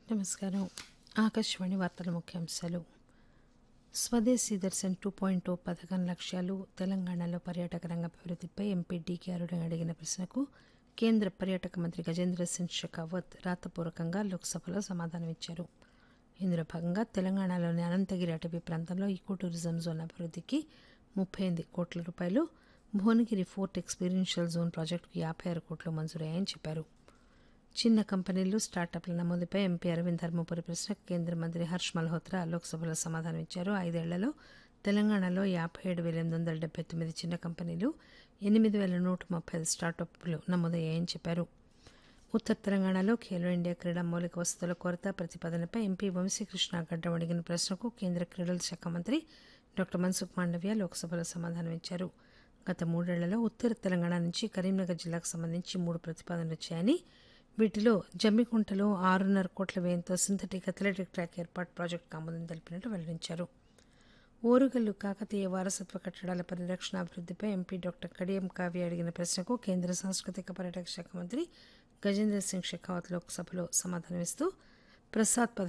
నమస్కారం ఆకాశవాణి వార్తల ముఖ్యాంశాలు స్వదేశీ దర్శన్ టూ పాయింట్ పథకం లక్ష్యాలు తెలంగాణలో పర్యాటక రంగ అభివృద్ధిపై ఎంపీ డీకే అరుణ అడిగిన ప్రశ్నకు కేంద్ర పర్యాటక మంత్రి గజేంద్ర సింగ్ షెకావత్ రాతపూర్వకంగా లోక్సభలో సమాధానమిచ్చారు ఇందులో భాగంగా తెలంగాణలోని అనంతగిరి అటవీ ప్రాంతంలో ఈకో టూరిజం జోన్ అభివృద్ధికి ముప్పై ఎనిమిది కోట్ల రూపాయలు భువనగిరి ఫోర్ట్ ఎక్స్పీరియన్షియల్ జోన్ ప్రాజెక్టుకు యాభై ఆరు కోట్లు మంజూరయ్యాయని చెప్పారు చిన్న కంపెనీలు స్టార్టప్ల నమోదుపై ఎంపీ అరవింద్ ధర్మపురి ప్రశ్నకు కేంద్ర మంత్రి హర్ష్ మల్హోత్రా లోక్సభలో సమాధానం ఇచ్చారు ఐదేళ్లలో తెలంగాణలో యాభై ఏడు వేల ఎనిమిది వందల డెబ్బై తొమ్మిది చిన్న కంపెనీలు ఎనిమిది వేల నూట ముప్పై ఐదు స్టార్టప్లు నమోదయ్యాయని చెప్పారు ఉత్తర తెలంగాణలో ఖేలో ఇండియా క్రీడా మౌలిక వసతుల కొరత ప్రతిపాదనపై ఎంపీ వంశీకృష్ణ గడ్డం అడిగిన ప్రశ్నకు కేంద్ర క్రీడల శాఖ మంత్రి డాక్టర్ మన్సుఖ్ మాండవ్య లోక్సభలో సమాధానం ఇచ్చారు గత మూడేళ్లలో ఉత్తర తెలంగాణ నుంచి కరీంనగర్ జిల్లాకు సంబంధించి మూడు ప్రతిపాదనలు వచ్చాయని వీటిలో జమ్మికుంటలో ఆరున్నర కోట్ల వ్యయంతో సింథటిక్ అథ్లెటిక్ ట్రాక్ ఏర్పాటు ప్రాజెక్టుకు ఆమోదం తెలిపినట్టు వెల్లడించారు ఓరుగల్లు కాకతీయ వారసత్వ కట్టడాల పరిరక్షణ అభివృద్ధిపై ఎంపీ డాక్టర్ కడియం కావ్య అడిగిన ప్రశ్నకు కేంద్ర సాంస్కృతిక పర్యాటక శాఖ మంత్రి గజేంద్ర సింగ్ షెకావత్ లోక్సభలో సమాధానమిస్తూ ప్రసాద్